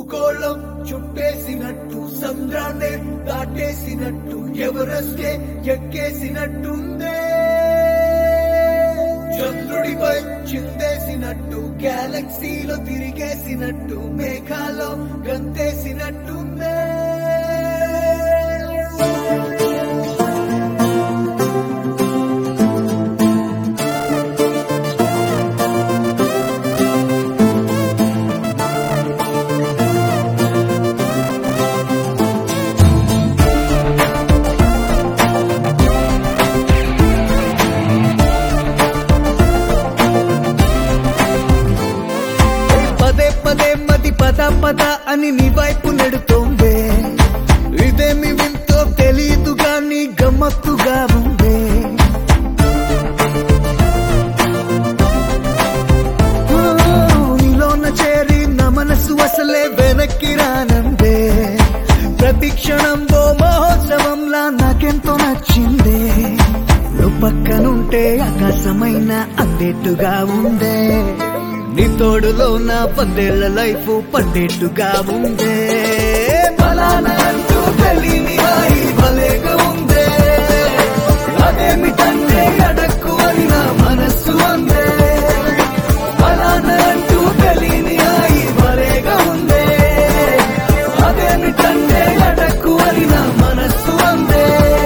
భూగోళం చుట్టేసినట్టు సంద్రాన్నే దాటేసినట్టు ఎవరెస్టే ఎక్కేసినట్టుందే చంద్రుడిపై చిందేసినట్టు గ్యాలక్సీలో తిరిగేసినట్టు మేఘాలో గంతేసినట్టుందే పదే పదే మది పద పద అని నీ వైపు నెడుతోందే ఇదేమి వింతో తెలీదు గాని గమ్మత్తుగా ఉందే ఓ, నీలోన చేరి నా మనసు అసలే వెనక్కి రానందే ప్రతి క్షణం ఓ మహోత్సవంలా నాకెంతో నచ్చిందే నువ్వు పక్కనుంటే ఆకాశమైన అందేట్టుగా ఉందే నీ తోడులో నా పందేళ్ల లైఫ్ పండేట్టుగా ఉందే ఫలానా అంటూ తెలియని హాయి భలేగా ఉందే అదేమిటంటే అడక్కు అని నా మనస్సు అందే ఫలానా అంటూ తెలియని హాయి భలేగా ఉందే అదేమిటంటే అడక్కు అని నా మనస్సు అందే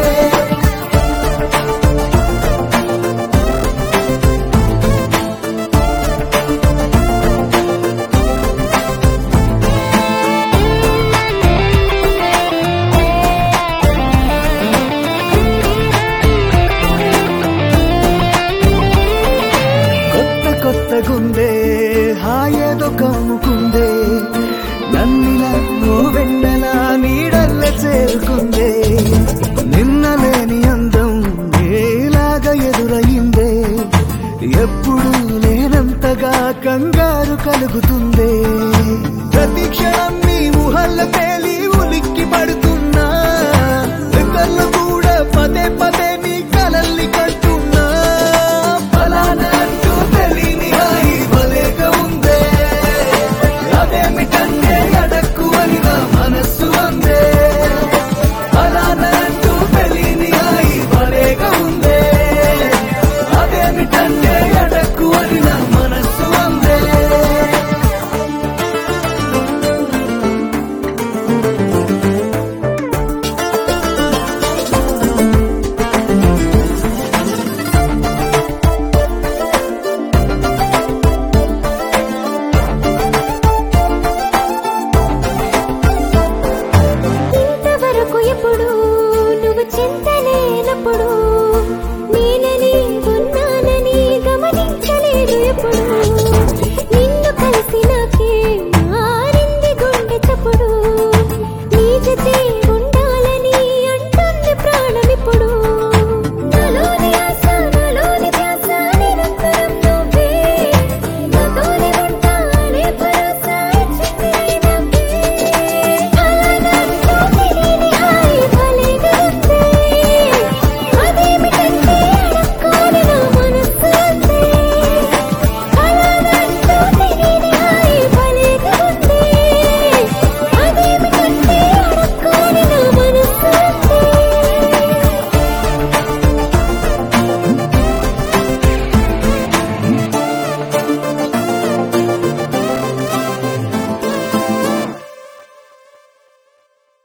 కొత్త కొత్త గుందే హాయేదో కమ్ముకుందే నన్నిలా ఓ వెన్నెలా నీడల్ల చేరుకుందే నిన్న లేని అందం ఏలాగా ఎదురయిందే ఎప్పుడు లేనంతగా కంగారు కలుగుతుందే ప్రతి క్షణం నీ ఊహల్ల తేలి ఉలిక్కి పడుతున్నా కళ్ళు కూడా పదే పదే నీ కలల్ని కంటున్నా ఫలానా అంటూ తెలియని హాయి భలేగా ఉందే అదేమిటన్నా